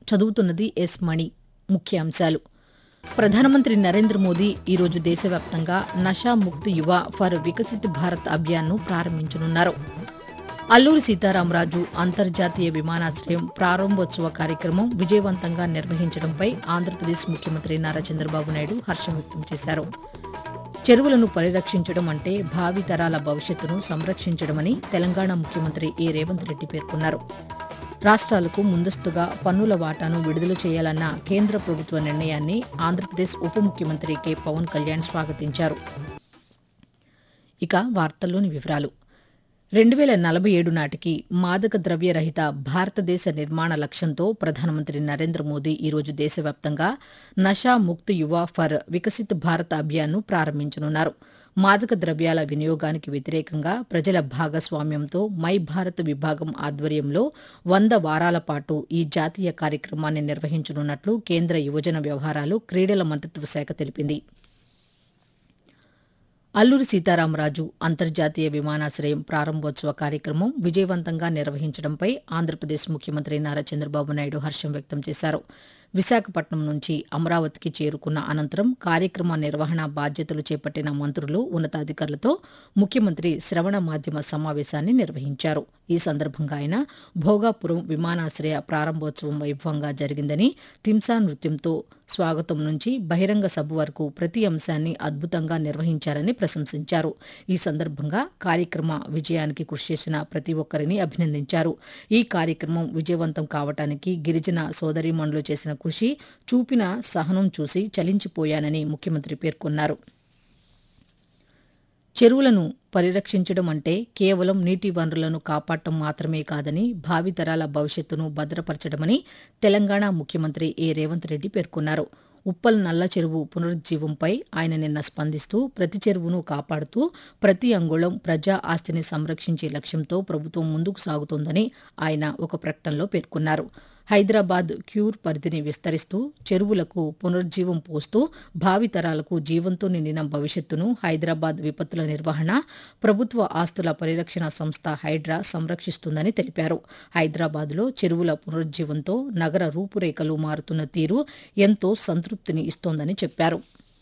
చదువుతున్నది ఎస్ మణి ముఖ్యాంశాలు ప్రధానమంత్రి నరేంద్ర మోదీ ఈరోజు దేశవ్యాప్తంగా నషా ముక్త్ యువ ఫర్ వికసిత్ భారత్ అభియాన్ను ప్రారంభించనున్నారు అల్లూరి సీతారామరాజు అంతర్జాతీయ విమానాశ్రయం ప్రారంభోత్సవ కార్యక్రమం విజయవంతంగా నిర్వహించడంపై ఆంధ్రప్రదేశ్ ముఖ్యమంత్రి నారా చంద్రబాబు నాయుడు హర్షం వ్యక్తం చేశారు చెరువులను పరిరక్షించడం అంటే భావి తరాల భవిష్యత్తును సంరక్షించడమని తెలంగాణ ముఖ్యమంత్రి ఏ రేవంత్ రెడ్డి పేర్కొన్నారు రాష్ట్రాలకు ముందస్తుగా పన్నుల వాటాను విడుదల చేయాలన్న కేంద్ర ప్రభుత్వ నిర్ణయాన్ని ఆంధ్రప్రదేశ్ ఉప ముఖ్యమంత్రి కె పవన్ కళ్యాణ్ స్వాగతించారు ఇక వార్తల్లోని వివరాలు రెండు వేల నలభై ఏడు నాటికి మాదక ద్రవ్య రహిత భారతదేశ నిర్మాణ లక్ష్యంతో ప్రధానమంత్రి నరేంద్ర మోదీ ఈరోజు దేశవ్యాప్తంగా నషా ముక్త్ యువ ఫర్ వికసిత్ భారత్ అభియాన్ను ప్రారంభించనున్నారు మాదక ద్రవ్యాల వినియోగానికి వ్యతిరేకంగా ప్రజల భాగస్వామ్యంతో మై భారత్ విభాగం ఆధ్వర్యంలో వంద వారాల పాటు ఈ జాతీయ కార్యక్రమాన్ని నిర్వహించనున్నట్లు కేంద్ర యువజన వ్యవహారాలు క్రీడల మంత్రిత్వ శాఖ తెలిపింది అల్లూరి సీతారామరాజు అంతర్జాతీయ విమానాశ్రయం ప్రారంభోత్సవ కార్యక్రమం విజయవంతంగా నిర్వహించడంపై ఆంధ్రప్రదేశ్ ముఖ్యమంత్రి నారా చంద్రబాబు నాయుడు హర్షం వ్యక్తం చేశారు విశాఖపట్నం నుంచి అమరావతికి చేరుకున్న అనంతరం కార్యక్రమ నిర్వహణ బాధ్యతలు చేపట్టిన మంత్రులు ఉన్నతాధికారులతో ముఖ్యమంత్రి శ్రవణ మాధ్యమ సమావేశాన్ని నిర్వహించారు ఈ సందర్భంగా ఆయన భోగాపురం విమానాశ్రయ ప్రారంభోత్సవం వైభవంగా జరిగిందని తింసా నృత్యంతో స్వాగతం నుంచి బహిరంగ సభ వరకు ప్రతి అంశాన్ని అద్భుతంగా నిర్వహించారని ప్రశంసించారు ఈ సందర్భంగా కార్యక్రమ విజయానికి కృషి చేసిన ప్రతి ఒక్కరిని అభినందించారు ఈ కార్యక్రమం విజయవంతం కావటానికి గిరిజన సోదరీమణులు చేసిన కృషి చూపిన సహనం చూసి చలించిపోయానని ముఖ్యమంత్రి పేర్కొన్నారు చెరువులను పరిరక్షించడం అంటే కేవలం నీటి వనరులను కాపాడటం మాత్రమే కాదని భావితరాల భవిష్యత్తును భద్రపరచడమని తెలంగాణ ముఖ్యమంత్రి ఏ రేవంత్ రెడ్డి పేర్కొన్నారు ఉప్పల్ నల్ల చెరువు పునరుజ్జీవంపై ఆయన నిన్న స్పందిస్తూ ప్రతి చెరువును కాపాడుతూ ప్రతి అంగుళం ప్రజా ఆస్తిని సంరక్షించే లక్ష్యంతో ప్రభుత్వం ముందుకు సాగుతోందని ఆయన ఒక ప్రకటనలో పేర్కొన్నారు హైదరాబాద్ క్యూర్ పరిధిని విస్తరిస్తూ చెరువులకు పునరుజ్జీవం పోస్తూ భావితరాలకు జీవంతో నిండిన భవిష్యత్తును హైదరాబాద్ విపత్తుల నిర్వహణ ప్రభుత్వ ఆస్తుల పరిరక్షణ సంస్థ హైడ్రా సంరక్షిస్తుందని తెలిపారు హైదరాబాద్లో చెరువుల పునరుజ్జీవంతో నగర రూపురేఖలు మారుతున్న తీరు ఎంతో సంతృప్తిని ఇస్తోందని చెప్పారు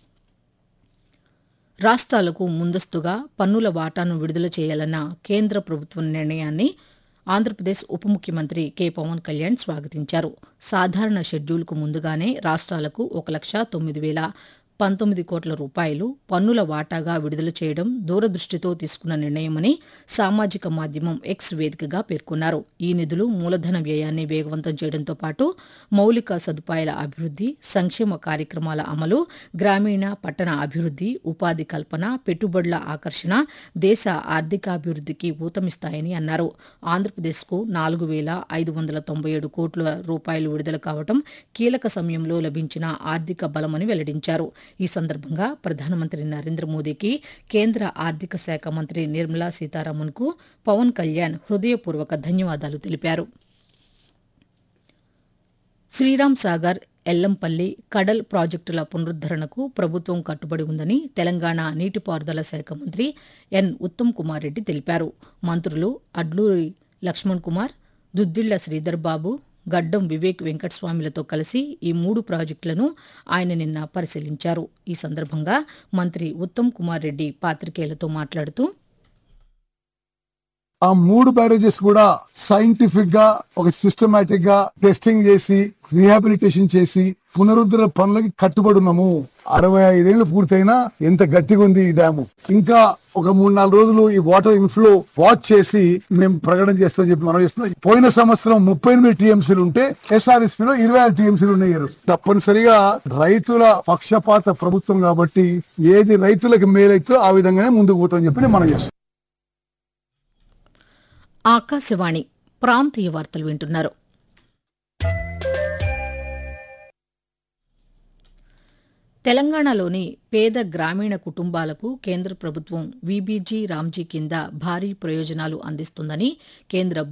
రాష్ట్రాలకు ముందస్తుగా పన్నుల వాటాను విడుదల చేయాలన్న కేంద్ర ప్రభుత్వ నిర్ణయాన్ని ఆంధ్రప్రదేశ్ ఉప ముఖ్యమంత్రి కె పవన్ కళ్యాణ్ స్వాగతించారు సాధారణ షెడ్యూల్కు ముందుగానే రాష్ట్రాలకు ఒక లక్ష తొమ్మిది వేల పంతొమ్మిది కోట్ల రూపాయలు పన్నుల వాటాగా విడుదల చేయడం దూరదృష్టితో తీసుకున్న నిర్ణయమని సామాజిక మాధ్యమం ఎక్స్ వేదికగా పేర్కొన్నారు ఈ నిధులు మూలధన వ్యయాన్ని వేగవంతం చేయడంతో పాటు మౌలిక సదుపాయాల అభివృద్ది సంక్షేమ కార్యక్రమాల అమలు గ్రామీణ పట్టణ అభివృద్ది ఉపాధి కల్పన పెట్టుబడుల ఆకర్షణ దేశ ఆర్థికాభివృద్దికి ఊతమిస్తాయని అన్నారు ఆంధ్రప్రదేశ్కు నాలుగు వేల ఐదు వందల తొంభై ఏడు కోట్ల రూపాయలు విడుదల కావడం కీలక సమయంలో లభించిన ఆర్థిక బలమని వెల్లడించారు ఈ సందర్భంగా ప్రధానమంత్రి నరేంద్ర మోదీకి కేంద్ర ఆర్థిక శాఖ మంత్రి నిర్మలా సీతారామన్కు పవన్ కళ్యాణ్ హృదయపూర్వక ధన్యవాదాలు తెలిపారు శ్రీరామ్ సాగర్ ఎల్లంపల్లి కడల్ ప్రాజెక్టుల పునరుద్దరణకు ప్రభుత్వం కట్టుబడి ఉందని తెలంగాణ నీటిపారుదల శాఖ మంత్రి ఎన్ ఉత్తమ్ కుమార్ రెడ్డి తెలిపారు మంత్రులు అడ్లూరి లక్ష్మణ్ కుమార్ దుద్దిళ్ల శ్రీధర్ బాబు గడ్డం వివేక్ వెంకటస్వామిలతో కలిసి ఈ మూడు ప్రాజెక్టులను ఆయన నిన్న పరిశీలించారు ఈ సందర్భంగా మంత్రి ఉత్తమ్ కుమార్ రెడ్డి పాత్రికేయులతో మాట్లాడుతూ ఆ మూడు బ్యారేజెస్ కూడా సైంటిఫిక్ గా ఒక సిస్టమేటిక్ గా టెస్టింగ్ చేసి రీహాబిలిటేషన్ చేసి పునరుద్ధరణ పనులకి కట్టుబడి ఉన్నాము అరవై ఐదేళ్లు పూర్తయినా ఎంత గట్టిగా ఉంది ఈ డ్యాము ఇంకా ఒక మూడు నాలుగు రోజులు ఈ వాటర్ ఇన్ఫ్లో వాచ్ చేసి మేము ప్రకటన చేస్తామని చెప్పి మనం చేస్తున్నాం పోయిన సంవత్సరం ముప్పై ఎనిమిది టీఎంసీలు ఉంటే ఎస్ఆర్ఎస్పీ లో ఇరవై ఆరు టీఎంసీలు ఉన్నాయి తప్పనిసరిగా రైతుల పక్షపాత ప్రభుత్వం కాబట్టి ఏది రైతులకు మేలైతే ఆ విధంగానే ముందుకు పోతామని చెప్పి మనం చేస్తాం ఆకాశవాణి ప్రాంతీయ వార్తలు వింటున్నారు తెలంగాణలోని పేద గ్రామీణ కుటుంబాలకు కేంద్ర ప్రభుత్వం వీబీజీ రామ్జీ కింద భారీ ప్రయోజనాలు అందిస్తుందని కేంద్ర